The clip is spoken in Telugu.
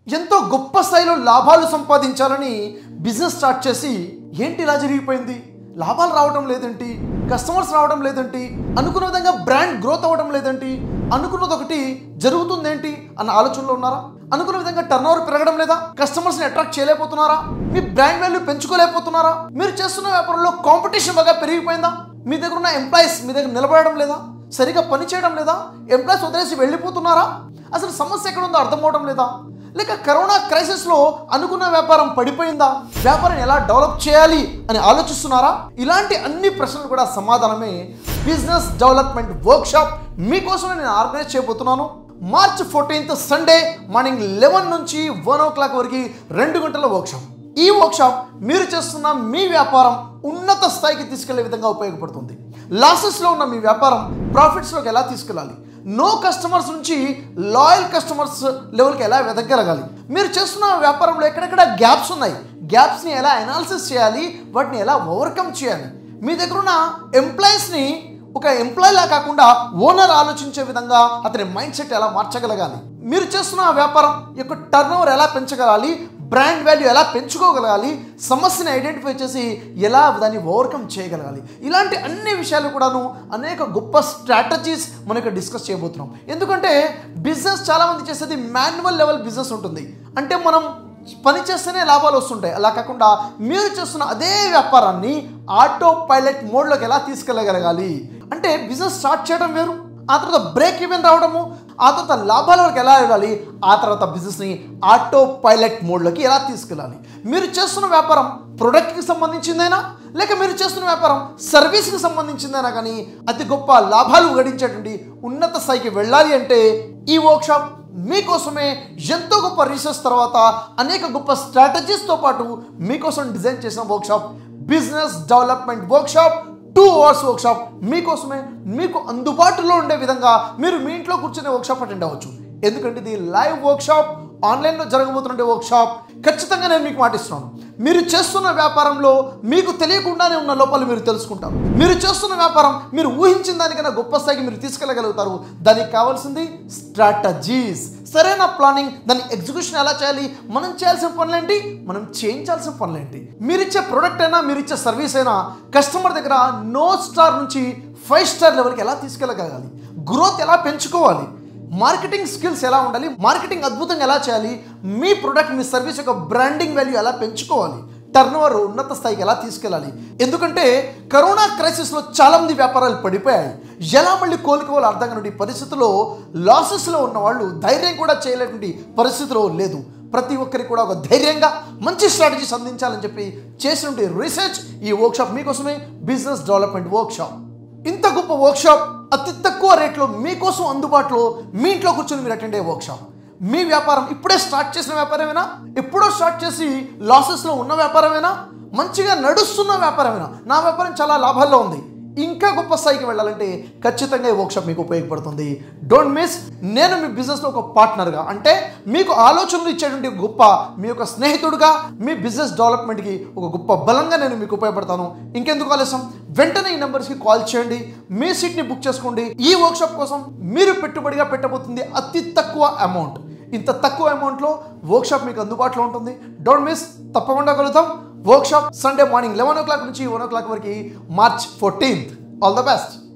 ఎంతో గొప్ప స్థాయిలో లాభాలు సంపాదించాలని బిజినెస్ స్టార్ట్ చేసి ఏంటి ఇలా జరిగిపోయింది లాభాలు రావడం లేదేంటి కస్టమర్స్ రావడం లేదేంటి అనుకున్న విధంగా బ్రాండ్ గ్రోత్ అవ్వడం లేదేంటి అనుకున్నది ఒకటి జరుగుతుందేంటి అన్న ఆలోచనలో ఉన్నారా అనుకున్న విధంగా టర్న్ ఓవర్ పెరగడం లేదా కస్టమర్స్ ని అట్రాక్ట్ చేయలేకపోతున్నారా మీ బ్రాండ్ వాల్యూ పెంచుకోలేకపోతున్నారా మీరు చేస్తున్న వ్యాపారంలో కాంపిటీషన్ బాగా పెరిగిపోయిందా మీ దగ్గర ఉన్న ఎంప్లాయీస్ మీ దగ్గర నిలబడడం లేదా సరిగా పని చేయడం లేదా ఎంప్లాయీస్ వదిలేసి వెళ్ళిపోతున్నారా అసలు సమస్య ఎక్కడ ఉందో అర్థం అవడం లేదా లేక కరోనా క్రైసిస్లో అనుకున్న వ్యాపారం పడిపోయిందా వ్యాపారం ఎలా డెవలప్ చేయాలి అని ఆలోచిస్తున్నారా ఇలాంటి అన్ని ప్రశ్నలు కూడా సమాధానమే బిజినెస్ డెవలప్మెంట్ వర్క్షాప్ మీకోసమే నేను ఆర్గనైజ్ చేయబోతున్నాను March fourteenth Sunday morning eleven నుంచి వన్ ఓ క్లాక్ వరకు రెండు గంటల వర్క్షాప్ ఈ వర్క్షాప్ మీరు చేస్తున్న మీ వ్యాపారం ఉన్నత స్థాయికి తీసుకెళ్లే విధంగా ఉపయోగపడుతుంది లాసెస్లో ఉన్న మీ వ్యాపారం ప్రాఫిట్స్లోకి ఎలా తీసుకెళ్ళాలి నో కస్టమర్స్ నుంచి లాయల్ కస్టమర్స్ లెవెల్కి ఎలా వెదగలగాలి మీరు చేస్తున్న వ్యాపారంలో ఎక్కడెక్కడ గ్యాప్స్ ఉన్నాయి గ్యాప్స్ని ఎలా అనాలిసిస్ చేయాలి వాటిని ఎలా ఓవర్కమ్ చేయాలి మీ దగ్గర ఉన్న ఎంప్లాయీస్ని ఒక ఎంప్లాయీలా కాకుండా ఓనర్ ఆలోచించే విధంగా అతని మైండ్ సెట్ ఎలా మార్చగలగాలి మీరు చేస్తున్న వ్యాపారం యొక్క టర్న్ ఓవర్ ఎలా పెంచగలాలి బ్రాండ్ వాల్యూ ఎలా పెంచుకోగలగాలి సమస్యని ఐడెంటిఫై చేసి ఎలా దాన్ని ఓవర్కమ్ చేయగలగాలి ఇలాంటి అన్ని విషయాలు కూడాను అనేక గొప్ప స్ట్రాటజీస్ మనకి డిస్కస్ చేయబోతున్నాం ఎందుకంటే బిజినెస్ చాలామంది చేసేది మాన్యువల్ లెవెల్ బిజినెస్ ఉంటుంది అంటే మనం పని చేస్తేనే లాభాలు వస్తుంటాయి అలా కాకుండా మీరు చేస్తున్న అదే వ్యాపారాన్ని ఆటో పైలట్ మోడ్లోకి ఎలా తీసుకెళ్ళగలగాలి అంటే బిజినెస్ స్టార్ట్ చేయడం వేరు ఆ తర్వాత బ్రేక్ ఈవెన్ రావడము ఆ తర్వాత లాభాల వరకు ఎలా వెళ్ళాలి ఆ తర్వాత బిజినెస్ని ఆటో పైలట్ మోడ్లోకి ఎలా తీసుకెళ్ళాలి మీరు చేస్తున్న వ్యాపారం ప్రొడక్ట్కి సంబంధించిందైనా లేక మీరు చేస్తున్న వ్యాపారం సర్వీస్కి సంబంధించిందైనా కానీ అతి గొప్ప లాభాలు గడించేటువంటి ఉన్నత స్థాయికి వెళ్ళాలి అంటే ఈ వర్క్షాప్ మీకోసమే ఎంతో గొప్ప రీసెర్చ్ తర్వాత అనేక గొప్ప స్ట్రాటజీస్తో పాటు మీకోసం డిజైన్ చేసిన workshop business development workshop two hours workshop మీకోసమే మీకు అందుబాటులో ఉండే విధంగా మీరు మీ ఇంట్లో కూర్చునే వర్క్షాప్ అటెండ్ అవ్వచ్చు ఎందుకంటే ఇది లైవ్ వర్క్షాప్ ఆన్లైన్లో జరగబోతుండే వర్క్షాప్ ఖచ్చితంగా నేను మీకు మాటిస్తున్నాను మీరు చేస్తున్న వ్యాపారంలో మీకు తెలియకుండానే ఉన్న లోపాలు మీరు తెలుసుకుంటారు మీరు చేస్తున్న వ్యాపారం మీరు ఊహించిన దానికన్నా గొప్ప స్థాయికి మీరు తీసుకెళ్ళగలుగుతారు దానికి కావాల్సింది స్ట్రాటజీస్ సరైన ప్లానింగ్ దాని ఎగ్జిక్యూషన్ ఎలా చేయాలి మనం చేయాల్సిన పనులేంటి మనం చేయించాల్సిన పనులేంటి మీరు ఇచ్చే ప్రోడక్ట్ అయినా మీరు ఇచ్చే సర్వీస్ అయినా కస్టమర్ దగ్గర నో స్టార్ నుంచి ఫైవ్ స్టార్ లెవెల్కి ఎలా తీసుకెళ్ళగలగాలి గ్రోత్ ఎలా పెంచుకోవాలి మార్కెటింగ్ స్కిల్స్ ఎలా ఉండాలి మార్కెటింగ్ అద్భుతంగా ఎలా చేయాలి మీ ప్రొడక్ట్ మీ సర్వీస్ యొక్క బ్రాండింగ్ వాల్యూ ఎలా పెంచుకోవాలి టర్న్ ఓవర్ ఉన్నత స్థాయికి ఎలా తీసుకెళ్ళాలి ఎందుకంటే కరోనా క్రైసిస్లో చాలామంది వ్యాపారాలు పడిపోయాయి ఎలా మళ్ళీ కోలుకోవాలో అర్థం కాని పరిస్థితుల్లో లాసెస్లో ఉన్న వాళ్ళు ధైర్యం కూడా చేయలేటువంటి పరిస్థితిలో లేదు ప్రతి ఒక్కరికి కూడా ఒక ధైర్యంగా మంచి స్ట్రాటజీస్ అందించాలని చెప్పి చేసినటువంటి రీసెర్చ్ ఈ వర్క్షాప్ మీకోసమే బిజినెస్ డెవలప్మెంట్ వర్క్షాప్ ఇంత గొప్ప వర్క్షాప్ అతి తక్కువ రేట్లో మీకోసం అందుబాటులో మీ ఇంట్లో కూర్చొని మీరు అటెండ్ అయ్యే వర్క్షాప్ మీ వ్యాపారం ఇప్పుడే స్టార్ట్ చేసిన వ్యాపారమేనా ఎప్పుడో స్టార్ట్ చేసి లాసెస్లో ఉన్న వ్యాపారమేనా మంచిగా నడుస్తున్న వ్యాపారమేనా నా వ్యాపారం చాలా లాభాల్లో ఉంది ఇంకా గొప్ప స్థాయికి వెళ్ళాలంటే ఖచ్చితంగా ఈ వర్క్షాప్ మీకు ఉపయోగపడుతుంది డోంట్ మిస్ నేను మీ బిజినెస్లో ఒక పార్ట్నర్గా అంటే మీకు ఆలోచనలు ఇచ్చేటువంటి గొప్ప మీ యొక్క స్నేహితుడిగా మీ బిజినెస్ డెవలప్మెంట్కి ఒక గొప్ప బలంగా నేను మీకు ఉపయోగపడతాను ఇంకెందుకు ఆలస్యం వెంటనే ఈ నెంబర్స్కి కాల్ చేయండి మీ సీట్ని బుక్ చేసుకోండి ఈ వర్క్షాప్ కోసం మీరు పెట్టుబడిగా పెట్టబోతుంది అతి తక్కువ అమౌంట్ ఇంత తక్కువ అమౌంట్లో వర్క్షాప్ మీకు అందుబాటులో ఉంటుంది డోంట్ మిస్ తప్పకుండా కలుద్దాం workshop Sunday morning eleven o'clock నుంచి వన్ ఓ క్లాక్ వరకు March fourteenth all the best